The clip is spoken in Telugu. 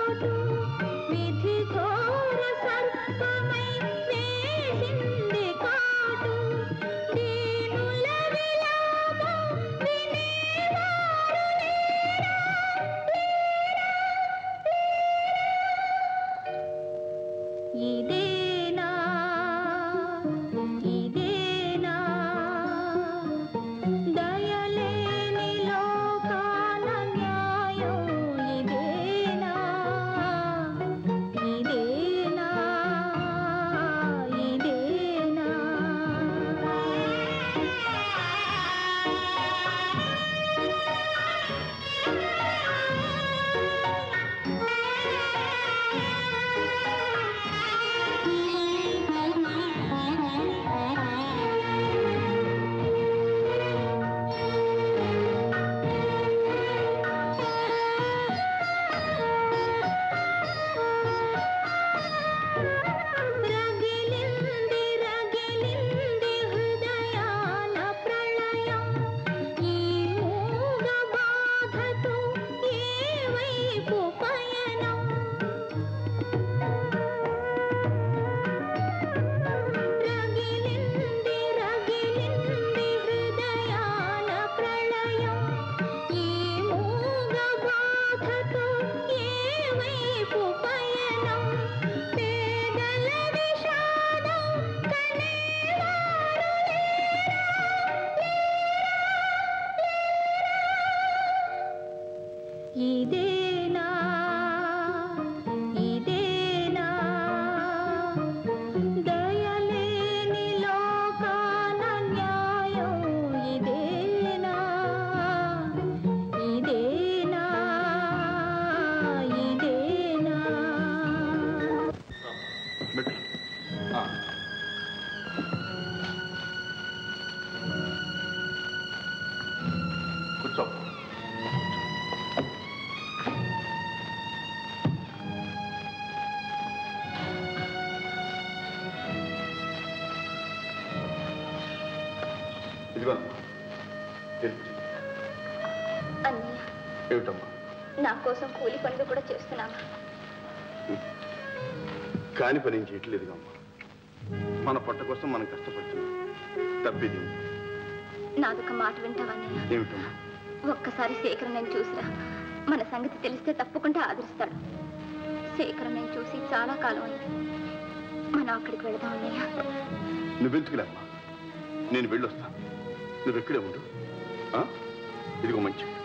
చోటు విధి ఘోర సర్పమై వేసింది కాటు దీనుల విలాపం వినేవారు లేరా ఇదేనా ఇదేనా దయలేని లోకాల న్యాయం ఇదేనా ఇదేనా ఇదేనా రగిలింది రగిలింది హృదయాల ప్రళయం ఈ మూగ బాధతో ఏ వైపు పయనం రగిలింది రగిలింది హృదయాల ప్రళయం ఈ మూగ బాధతో ఏ వైపు పయనం పేదల విషాదం కనేవారు ఇదేనా ఇదేనా దయలేని లోకాల న్యాయం ఇదేనా ఇదేనా ఇదేనా మెట్లు ఆ. కూర్చో ఇదిగో తెలుపు అన్నయ్య ఏమిటమ్మా నా కోసం కూలి పనులు కూడా చేస్తున్నావా కాని పని ఏం చేయట్లేదుగా అమ్మా మన పొట్ట కోసం మనం కష్టపడుతున్నాం తప్పేది ఉంది. నాదొక మాట వింటావన్నయ్య ఏమిటమ్మా ఒక్కసారి శేఖర్ నేను చూసిరా మన సంగతి తెలిస్తే తప్పకుండా ఆదరిస్తాడు శేఖర్ నేను చూసి చాలా కాలం అయింది మనం అక్కడికి వెళదాం అన్నయ్య నువ్వెందుకులే అమ్మా నేను వెళ్ళొస్తాను నువ్వు ఎక్కడే ఉండు ఆ? ఇదిగో మంచి